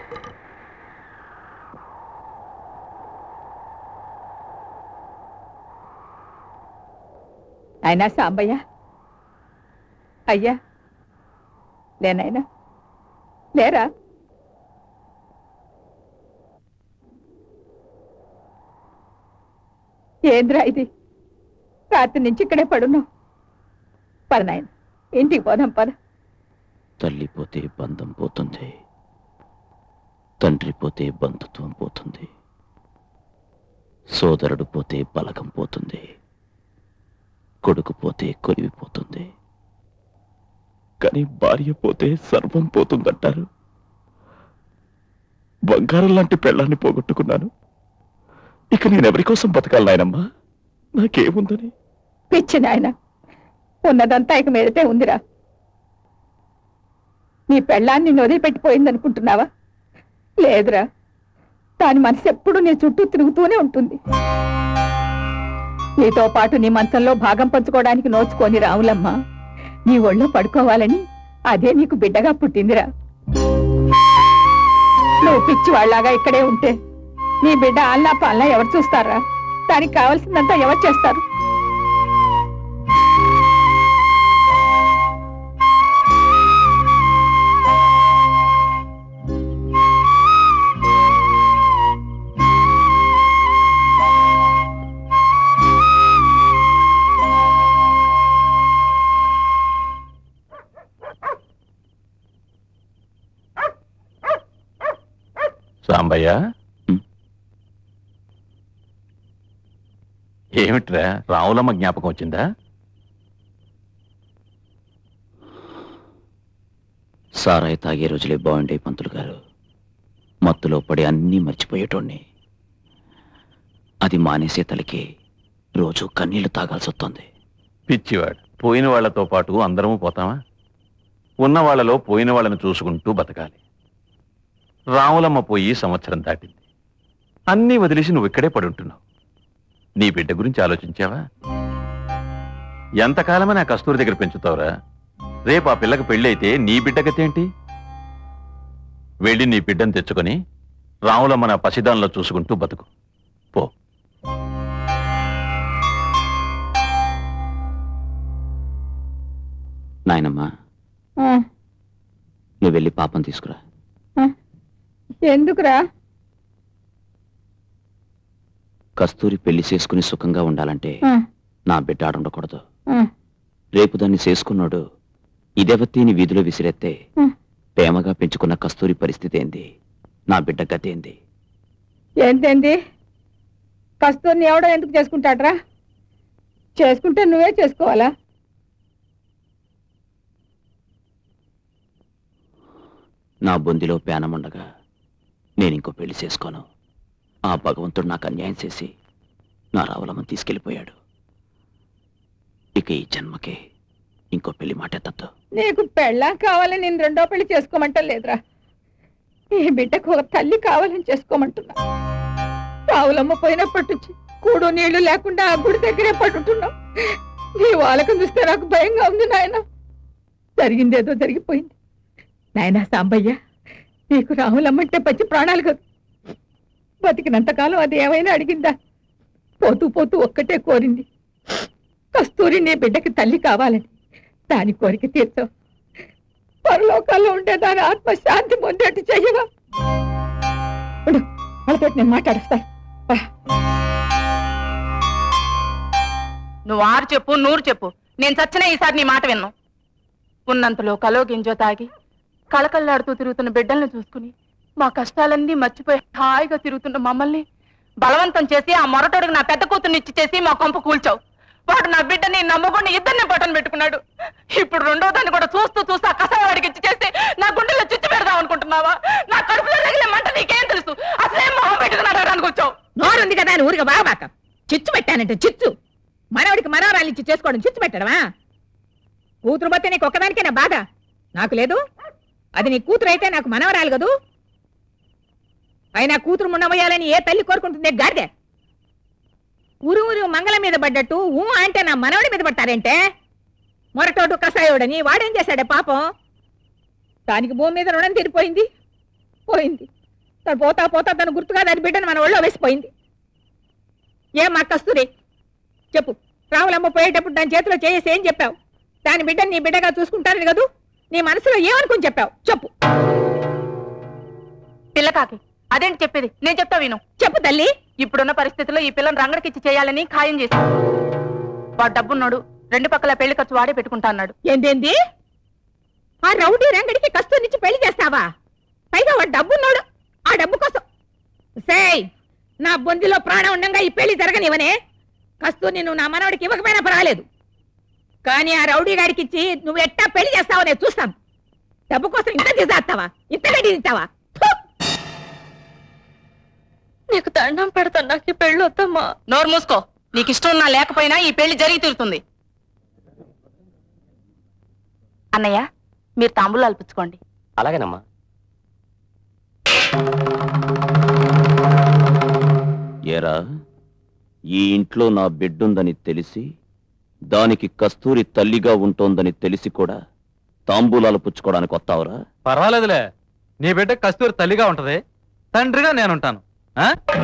అయినా సాంబయ్య అయ్యా లేనాయనా లేరా ఏంద్రా ఇది రాత్రి నుంచి ఇక్కడే పడున్నావు పద నాయన ఇంటికి పోదాం పద తల్లి పోతే బంధం పోతుంది తండ్రి పోతే బంధుత్వం పోతుంది సోదరుడు పోతే బలగం పోతుంది కొడుకు పోతే కొలివిపోతుంది కానీ భార్య పోతే సర్వం పోతుందంటారు బంగారం లాంటి పెళ్ళాన్ని పోగొట్టుకున్నాను ఇక నేను ఎవరి కోసం బతకాలి నాయనమ్మా నాకేముందని పిచ్చి నాయన ఉన్నదంతా ఇక మీదటే ఉందిరా నీ పెళ్ళాన్ని వదిలిపెట్టిపోయింది అనుకుంటున్నావా లేదురా దాని మనసు ఎప్పుడు నీ చుట్టూ తిరుగుతూనే ఉంటుంది నీతో పాటు నీ మంచంలో భాగం పంచుకోవడానికి నోచుకొని రావులమ్మ నీ ఒళ్ళో పడుకోవాలని అదే నీకు బిడ్డగా పుట్టిందిరా నువ్వు పిచ్చి వాళ్ళలాగా ఇక్కడే ఉంటే నీ బిడ్డ ఆల్లా పాలన ఎవరు చూస్తారా దానికి కావాల్సిందంతా ఎవరు చేస్తారు సాంబయ్య ఏమిట్రా రావులమ్మ జ్ఞాపకం వచ్చిందా సారాయి తాగే రోజులే బాగుండే పంతులు గారు మత్తులో పడి అన్నీ మర్చిపోయేటోణ్ణి అది మానేసే తలకి రోజు కన్నీళ్లు తాగాల్సి వస్తుంది పిచ్చివాడు పోయిన వాళ్ళతో పాటు అందరము పోతామా ఉన్న వాళ్ళలో పోయిన వాళ్ళని చూసుకుంటూ బతకాలి రాములమ్మ పోయి సంవత్సరం దాటింది అన్నీ వదిలేసి నువ్వు ఇక్కడే పడుంటున్నావు నీ బిడ్డ గురించి ఆలోచించావా ఎంతకాలమని ఆ కస్తూరి దగ్గర పెంచుతావురా రేపు ఆ పిల్లకి పెళ్ళైతే నీ బిడ్డ గతేంటి వెళ్ళి నీ బిడ్డను తెచ్చుకొని రాములమ్మ నా పసిదానిలో చూసుకుంటూ బతుకు పో నాయనమ్మా ఆ, నువ్వు వెళ్ళి పాపం తీసుకురా ఆ. ఎందుకురా కస్తూరి పెళ్లి చేసుకుని సుఖంగా ఉండాలంటే ఆ, నా బిడ్డ ఆడుండకూడదు ఆ, రేపు దాన్ని చేసుకున్నాడు ఇదెవతీని వీధిలో విసిరెత్తే ఆ. ప్రేమగా పెంచుకున్న కస్తూరి పరిస్థితి ఏంది నా బిడ్డ గతి ఏంది ఏంటేంది కస్తూరిని ఎవడో ఎందుకు చేసుకుంటాడ్రా చేసుకుంటే నువ్వే చేసుకోవాలా నా బొందిలో పేనముండగా నేను ఇంకో పెళ్లి చేసుకోను ఆ భగవంతుడు నాకు అన్యాయం చేసి నా రావులమ్మని తీసుకెళ్లిపోయాడు ఇక ఈ జన్మకి ఇంకో పెళ్లి మాట ఎత్తద్దు నీకు పెళ్ళాం కావాలని నేను రెండో పెళ్లి చేసుకోమంటా లేదురా నీ బిడ్డకు ఒక తల్లి కావాలని చేసుకోమంటున్నా రావులమ్మ పోయినప్పటి నుంచి కూడు నీళ్లు లేకుండా ఆ గుడి దగ్గరే పడుతున్నావు నీ వాళ్ళకం చూస్తే నాకు భయంగా ఉంది నాయన జరిగిందేదో జరిగిపోయింది నాయనా సాంబయ్య నీకు రావులమ్మంటే పచ్చి ప్రాణాలు కదా బతికినంతకాలం అది ఏమైనా అడిగిందా పోతూ పోతూ ఒక్కటే కోరింది కస్తూరి నీ బిడ్డకి తల్లి కావాలని దాని కోరిక తీర్చవు పరలోకాల్లో ఉండే దాని ఆత్మ శాంతి పొందేట్టు చెయ్యవా ఉండు, వాళ్ళతో నేను మాట్లాడుస్తాను నువ్వు ఆరు చెప్పు నూరు చెప్పు నేను చచ్చిన ఈసారి నీ మాట విన్ను ఉన్నంతలో కలో గింజో తాగి కళకళ్ళాడుతూ తిరుగుతున్న బిడ్డల్ని చూసుకుని మా కష్టాలన్నీ మర్చిపోయి హాయిగా తిరుగుతున్న మమ్మల్ని బలవంతం చేసి ఆ మొరటోడికి నా పెద్ద కూతుర్ని ఇచ్చి చేసి మా కొంప కూల్చావు వాడు నా బిడ్డని నమ్ముకుని ఇద్దరిని పట్టను పెట్టుకున్నాడు ఇప్పుడు రెండో దాన్ని కూడా చూస్తూ చూస్తూ ఆ కసావాడికి ఇచ్చి చేస్తే నా గుండెల్లో చిచ్చు పెడదాం అనుకుంటున్నావా నా కడుపులో తగిలే మంట నీకేం తెలుసు అసలే మొహం పెట్టుకున్నాడు అడగడానికి వచ్చావు నోరుంది కదా అని ఊరిగా బాగాక చిచ్చు పెట్టానంటే చిచ్చు మనవడికి మనవరాలు ఇచ్చి చేసుకోవడం చిచ్చు పెట్టడమా కూతురు పోతే నీకు ఒక్కదానికేనా బాధ నాకు లేదు అది నీ కూతురు అయితే నాకు మనవరాలు కదూ అయినా కూతురు మున్నమయ్యాలని ఏ తల్లి కోరుకుంటుందే గాడిదే ఊరు ఊరు మంగళం మీద పడ్డట్టు ఊ అంటే నా మనవడి మీద పడతారేంటే మొరటోడు కసాయోడని వాడేం చేశాడే పాపం దానికి భూమి మీద రుణం తీరిపోయింది పోయింది తను పోతా పోతా తను గుర్తుగా దాని బిడ్డను మన ఒళ్ళో వేసిపోయింది ఏం మా కస్తూరి చెప్పు రావులమ్మ పోయేటప్పుడు దాని చేతిలో చేసి ఏం చెప్పావు దాని బిడ్డని నీ బిడ్డగా చూసుకుంటారని కదూ నీ మనసులో ఏమనుకుని చెప్పావు చెప్పు పిల్లకాకి అదేంటి చెప్పేది నేను చెప్తా విను చెప్పు తల్లి ఇప్పుడున్న పరిస్థితుల్లో ఈ పిల్లని రంగడికిచ్చి చేయాలని ఖాయం చేశాను వాడు డబ్బున్నాడు రెండు పక్కల పెళ్లి ఖర్చు వాడే పెట్టుకుంటా అన్నాడు ఏందేంది ఆ రౌడీ రంగడికి కస్తూరి నుంచి పెళ్లి చేస్తావా పైగా వాడు డబ్బున్నాడు ఆ డబ్బు కోసం సేయ్ నా బొందిలో ప్రాణం ఉండంగా ఈ పెళ్లి జరగనివనే కస్తూరిని నువ్వు నా మనవడికి ఇవ్వకపోయినా పర్వాలేదు కానీ ఆ రౌడీ గాడికి ఇచ్చి నువ్వు ఎట్టా పెళ్లి చేస్తావో నేను చూస్తాను డబ్బు కోసం ఇంత తీసేస్తావా ఇంత గడ్డి ఇస్తావా నీకు దండం పెడతాను నాకు ఈ పెళ్ళి వద్దమ్మా నోరు మూసుకో నీకు ఇష్టం ఉన్నా లేకపోయినా ఈ పెళ్లి జరిగి తీరుతుంది అన్నయ్య మీరు తాంబూలాలు పుచ్చుకోండి అలాగేనమ్మా ఏరా ఈ ఇంట్లో నా బిడ్డుందని తెలిసి దానికి కస్తూరి తల్లిగా ఉంటోందని తెలిసి కూడా తాంబూలాలు పుచ్చుకోవడానికి వస్తావురా పర్వాలేదులే నీ బిడ్డ కస్తూరి తల్లిగా ఉంటది తండ్రిగా నేనుంటాను ఆ?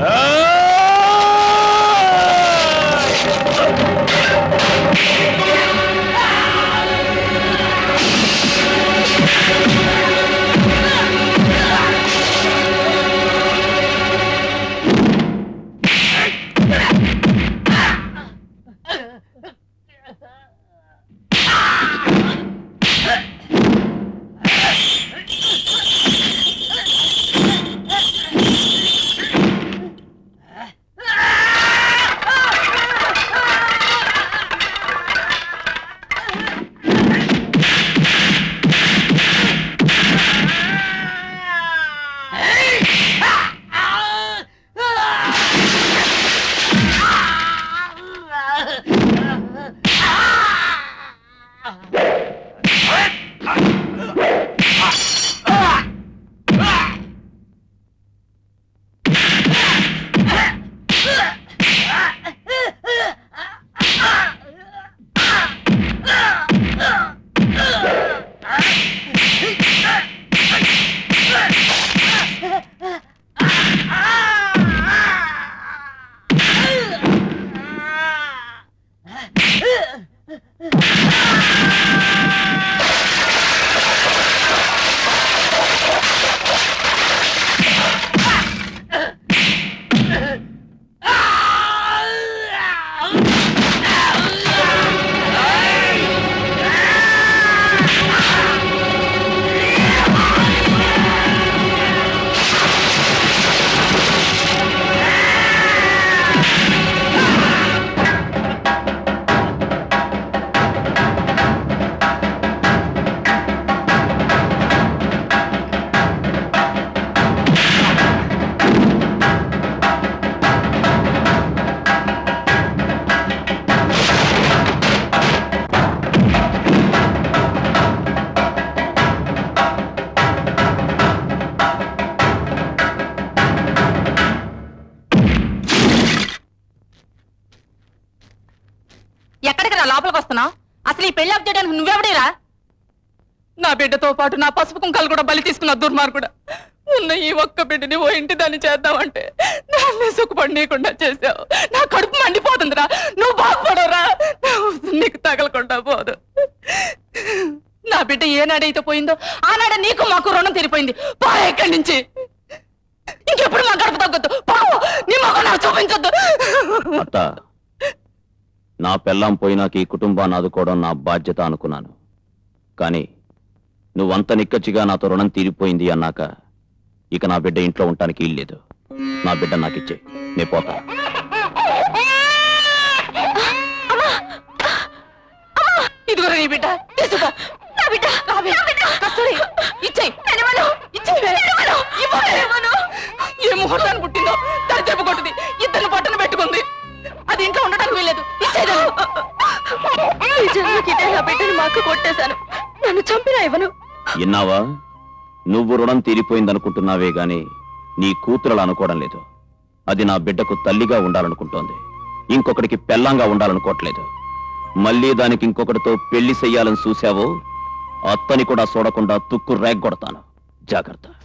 ఎక్కడికి రా లోపలికి వస్తున్నావు అసలు ఈ పెళ్లి ఆఫ్ చేయడానికి నువ్వెవడేరా నా బిడ్డతో పాటు నా పసుపు కుంకాలు కూడా బలి తీసుకున్న దుర్మార్గుడా ఉన్న ఈ ఒక్క బిడ్డని ఓ ఇంటి దాన్ని చేద్దామంటే దాన్ని సుఖపడనీయకుండా చేసావు నా కడుపు మండిపోతుందిరా నువ్వు బాగుపడరా నా ఉసురు నీకు తగలకుండా పోదు నా బిడ్డ ఏనాడైతే పోయిందో ఆనాడ నీకు మాకు రుణం తీరిపోయింది పో ఇక్కడి నుంచి ఇంకెప్పుడు మా గడప తగ్గొద్దు పావు నీ మొక్క నాకు చూపించొద్దు అత్త నా పెళ్ళాం పోయినాక ఈ కుటుంబాన్ని ఆదుకోవడం నా బాధ్యత అనుకున్నాను కానీ నువ్వంత నిక్కచ్చిగా నాతో రుణం తీరిపోయింది అన్నాక ఇక నా బిడ్డ ఇంట్లో ఉండటానికి ఇల్లేదు నా బిడ్డ నాకు ఇచ్చే నే పోతా ఇదిగో నీ బిడ్డ తీసుకో నా బిడ్డ నా బిడ్డ కస్తూరి ఇచ్చేయ్ ఇచ్చేయ్ ఇవ్వను ఏ ముహూర్తాన్ని పుట్టిందో దాని దెబ్బ కొట్టింది ఇద్దరిని పట్టున పెట్టుకుంది అది ఇంట్లో ఉండడానికి వీల్లేదు ఇచ్చేదాన్ని ఈ జన్మకి ఇదే నా బిడ్డని మా అక్క కొట్టేశాను నన్ను చంపినా ఇవ్వను విన్నావా నువ్వు రుణం తీరిపోయిందనుకుంటున్నావే గాని నీ కూతురలు అనుకోవడం లేదు అది నా బిడ్డకు తల్లిగా ఉండాలనుకుంటోంది ఇంకొకటికి పెళ్ళంగా ఉండాలనుకోవట్లేదు మళ్ళీ దానికి ఇంకొకటితో పెళ్లి చెయ్యాలని చూశావో అత్తని కూడా చూడకుండా తుక్కు రేగ్గొడతాను జాగ్రత్త